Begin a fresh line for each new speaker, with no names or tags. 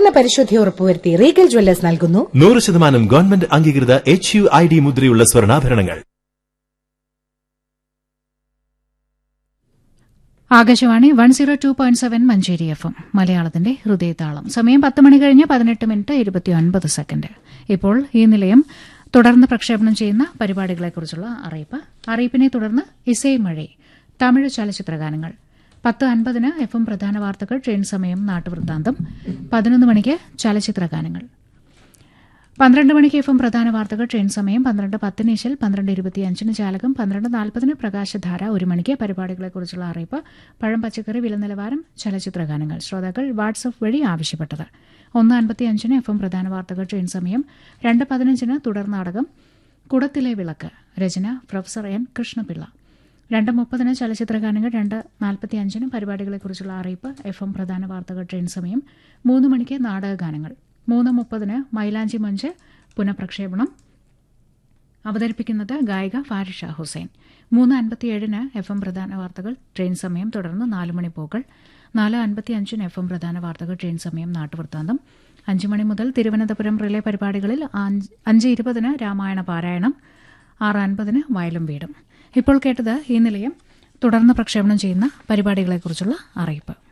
പരിപൂർണ പരിശുദ്ധി ഉറപ്പുവരുത്തി റീഗൽ ജ്വല്ലേഴ്സ് നൽകുന്നു
നൂറ് ശതമാനം ഗവൺമെന്റ് അംഗീകൃത എച്ച് യു ഐ ഡി മുദ്രയുള്ള സ്വർണ്ണാഭരണങ്ങൾ
Akashvani one zero two point seven Manjeri F M മലയാളത്തിന്റെ ഹൃദയതാളം സമയം പത്ത് മണി കഴിഞ്ഞ് പതിനെട്ട് മിനിറ്റ് ഇരുപത്തിയൊൻപത് സെക്കൻഡ് ഇപ്പോൾ ഈ നിലയം തുടർന്ന് പ്രക്ഷേപണം ചെയ്യുന്ന പരിപാടികളെക്കുറിച്ചുള്ള അറിയിപ്പ് അറിയിപ്പിനെ തുടർന്ന് ഇസൈ മഴை തമിഴ് ചലച്ചിത്രഗാനങ്ങൾ പത്ത് അൻപതിന് എഫ് എം പ്രധാന വാർത്തകൾ ട്രെയിൻ സമയം നാട്ടുവൃത്താന്തം പതിനൊന്ന് മണിക്ക് ചലച്ചിത്രഗാനങ്ങൾ പന്ത്രണ്ട് മണിക്ക് എഫ് എം പ്രധാന വാർത്തകൾ ട്രെയിൻ സമയം പന്ത്രണ്ട് പത്തിന് ഇശൽ പന്ത്രണ്ട് ഇരുപത്തിയഞ്ചിന് ചാലകം പന്ത്രണ്ട് നാൽപ്പതിന് പ്രകാശധാര ഒരു മണിക്ക് പരിപാടികളെക്കുറിച്ചുള്ള അറിയിപ്പ് പഴം പച്ചക്കറി വില നിലവാരം ചലച്ചിത്രഗാനങ്ങൾ ശ്രോതാക്കൾ വാട്സ്ആപ്പ് വഴി ആവശ്യപ്പെട്ടത് ഒന്ന് അൻപത്തിയഞ്ചിന് എഫ് എം പ്രധാന വാർത്തകൾ ട്രെയിൻ സമയം രണ്ട് പതിനഞ്ചിന് തുടർ നാടകം കുടത്തിലെ വിളക്ക് രചന പ്രൊഫസർ എൻ കൃഷ്ണപിള്ള രണ്ട് മുപ്പതിന് ചലച്ചിത്രഗാനങ്ങൾ രണ്ട് നാൽപ്പത്തിയഞ്ചിന് പരിപാടികളെക്കുറിച്ചുള്ള അറിയിപ്പ് എഫ് എം പ്രധാന വാർത്തകൾ ട്രെയിൻ സമയം മൂന്ന് മണിക്ക് നാടകഗാനങ്ങൾ മൂന്ന് മുപ്പതിന് മൈലാഞ്ചി മഞ്ച് പുനഃപ്രക്ഷേപണം അവതരിപ്പിക്കുന്നത് ഗായിക ഫാരിഷ ഹുസൈൻ മൂന്ന് അൻപത്തിയേഴിന് എഫ് എം പ്രധാന വാർത്തകൾ ട്രെയിൻ സമയം തുടർന്ന് നാല് മണി പോകൾ നാല് അൻപത്തിയഞ്ചിന് എഫ് എം പ്രധാന വാർത്തകൾ ട്രെയിൻ സമയം നാട്ടുവൃത്താന്തം അഞ്ച് മണി മുതൽ തിരുവനന്തപുരം റിലേ പരിപാടികളിൽ അഞ്ച് അഞ്ച് ഇരുപതിന് രാമായണ പാരായണം ആറ് അൻപതിന് വയലും വീടും ഇപ്പോൾ കേട്ടത് ഈ നിലയം തുടർന്ന് പ്രക്ഷേപണം ചെയ്യുന്ന പരിപാടികളെക്കുറിച്ചുള്ള അറിയിപ്പ്